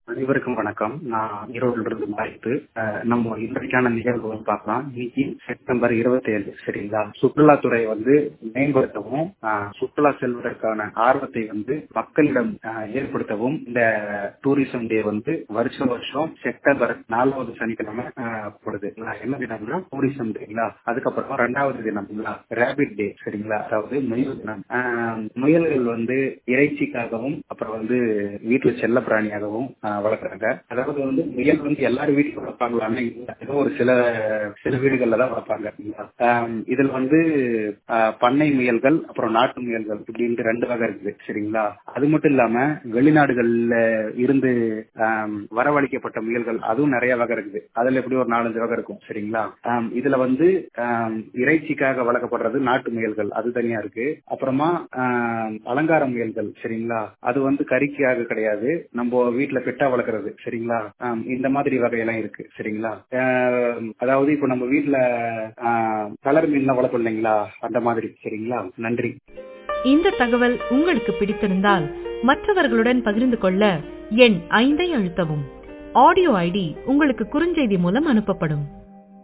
அனைவருக்கும் வணக்கம் நான் ஈரோடுல இருந்து மாறிட்டு நம்ம இன்றைக்கான நிகழ்வு வந்து பார்க்கலாம் இன்னைக்கு செப்டம்பர் இருபத்தி ஏழு சரிங்களா சுற்றுலாத்துறை வந்து மேம்படுத்தவும் ஆஹ், சுற்றுலா செல்வதற்கான ஆர்வத்தை வந்து மக்களிடம் ஆஹ், ஏற்படுத்தவும் இந்த டூரிசம் டே வந்து வருஷம் வருஷம் செப்டம்பர் நாலாவது சனிக்கிழமை ஆஹ், போடுது என்ன தினம்னா டூரிசம் டேங்களா அதுக்கப்புறம் ரெண்டாவது தினம்ங்களா ரேபிட் டே சரிங்களா அதாவது முயல் தினம் ஆஹ், முயல்கள் வந்து இறைச்சிக்காகவும் அப்புறம் வந்து வீட்டுல செல்ல பிராணியாகவும் ஆஹ், வளர்க்குறாங்க அதாவது வந்து முயல் வந்து எல்லாரும் வீட்டுல வளர்ப்பாங்களான்னு இல்ல ஏதோ ஒரு சில சில வீடுகள்ல தான் வளர்ப்பாங்க ஆஹ், இதுல வந்து ஆஹ், பண்ணை முயல்கள் அப்புறம் நாட்டு முயல்கள் இப்படின்ட்டு ரெண்டு வகை இருக்குது சரிங்களா அது மட்டும் இல்லாம வெளிநாடுகள்ல இருந்து ஆஹ், வரவழைக்கப்பட்ட முயல்கள் அதுவும் நிறைய வகை இருக்குது அதுல எப்படி ஒரு நாலஞ்சு வகை இருக்கும் சரிங்களா ஆஹ், இதுல வந்து ஆஹ், இறைச்சிக்காக வளர்க்கப்படுறது நாட்டு முயல்கள் அது தனியா இருக்கு அப்புறமா ஆஹ், அலங்கார முயல்கள் சரிங்களா அது வந்து கறிக்காக கிடையாது நம்ம வீட்டுல பெட்டா வளர்க்கறது சரிங்களா ஆம், இந்த மாதிரி வகையெல்லாம் இருக்கு சரிங்களா ஆஹ், அதாவது இப்போ நம்ம வீட்டுல கலர் மீன்லாம் வளர்ப்போம் இல்லைங்களா அந்த மாதிரி சரிங்களா நன்றி இந்த தகவல் உங்களுக்கு பிடித்திருந்தால் மற்றவர்களுடன் பகிர்ந்து கொள்ள எண் ஐந்தை அழுத்தவும் ஆடியோ ஐடி உங்களுக்கு குறுஞ்செய்தி மூலம் அனுப்பப்படும்